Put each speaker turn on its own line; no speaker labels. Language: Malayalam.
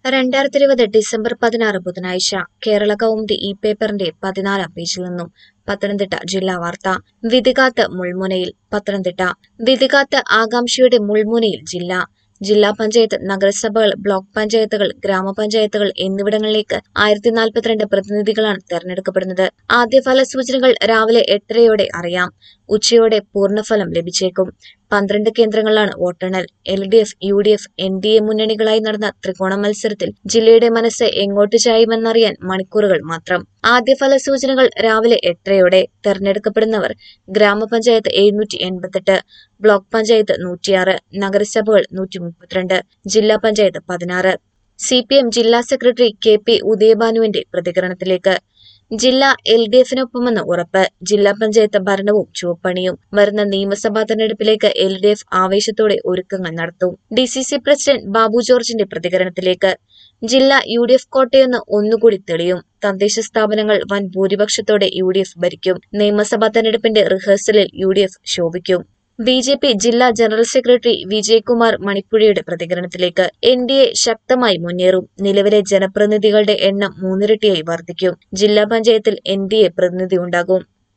രണ്ടായിരത്തി ഇരുപത് ഡിസംബർ പതിനാറ് ബുധനാഴ്ച കേരള കൗമുദി ഈ പേപ്പറിന്റെ പതിനാലാം പേജിൽ നിന്നും പത്തനംതിട്ട ജില്ലാ വാർത്ത വിധികാത്ത് മുൾമുനയിൽ പത്തനംതിട്ട വിധികാത്ത് ആകാംക്ഷയുടെ മുൾമുനയിൽ ജില്ല ജില്ലാ പഞ്ചായത്ത് നഗരസഭകൾ ബ്ലോക്ക് പഞ്ചായത്തുകൾ ഗ്രാമപഞ്ചായത്തുകൾ എന്നിവിടങ്ങളിലേക്ക് ആയിരത്തി നാൽപ്പത്തിരണ്ട് പ്രതിനിധികളാണ് തെരഞ്ഞെടുക്കപ്പെടുന്നത് ആദ്യ ഫല സൂചനകൾ രാവിലെ എട്ടരയോടെ അറിയാം ഉച്ചയോടെ പൂർണ്ണഫലം ലഭിച്ചേക്കും പന്ത്രണ്ട് കേന്ദ്രങ്ങളിലാണ് വോട്ടെണ്ണൽ L D F U D F N D A മുന്നണികളായി നടന്ന ത്രികോണ മത്സരത്തിൽ ജില്ലയുടെ മനസ്സ് എങ്ങോട്ട് ചായുമെന്നറിയാൻ മണിക്കൂറുകൾ മാത്രം ആദ്യ ഫല സൂചനകൾ രാവിലെ എട്ടരയോടെ തെരഞ്ഞെടുക്കപ്പെടുന്നവർ ഗ്രാമപഞ്ചായത്ത് എഴുന്നൂറ്റി എൺപത്തെട്ട് ബ്ലോക്ക് പഞ്ചായത്ത് നൂറ്റിയാറ് നഗരസഭകൾ നൂറ്റി മുപ്പത്തിരണ്ട് ജില്ലാ പഞ്ചായത്ത് പതിനാറ് സി പി എം ജില്ലാ സെക്രട്ടറി കെ പി ഉദയഭാനുവിന്റെ പ്രതികരണത്തിലേക്ക് ജില്ല എൽ ഡി എഫിനൊപ്പമെന്ന് ഉറപ്പ് ജില്ലാ പഞ്ചായത്ത് ഭരണവും ചുവപ്പണിയും വരുന്ന നിയമസഭാ തെരഞ്ഞെടുപ്പിലേക്ക് എൽ ഡി എഫ് ആവേശത്തോടെ ഒരുക്കങ്ങൾ നടത്തും D C C president Babu ജോർജിന്റെ പ്രതികരണത്തിലേക്ക് ജില്ല യു ഡി എഫ് കോട്ടയെന്ന് ഒന്നുകൂടി തെളിയും തദ്ദേശ സ്ഥാപനങ്ങൾ വൻ ഭൂരിപക്ഷത്തോടെ യു ഡി എഫ് ഭരിക്കും നിയമസഭാ തെരഞ്ഞെടുപ്പിന്റെ റിഹേഴ്സലിൽ യു ഡി എഫ് ശോഭിക്കും ബി ജെ പി ജില്ലാ ജനറൽ സെക്രട്ടറി വിജയകുമാർ മണിപ്പുഴയുടെ പ്രതികരണത്തിലേക്ക് എൻ ഡി എ ശക്തമായി മുന്നേറും നിലവിലെ ജനപ്രതിനിധികളുടെ എണ്ണം മൂന്നിരട്ടിയായി വർദ്ധിക്കും ജില്ലാ പഞ്ചായത്തിൽ എൻ ഡി എ പ്രതിനിധി ഉണ്ടാകും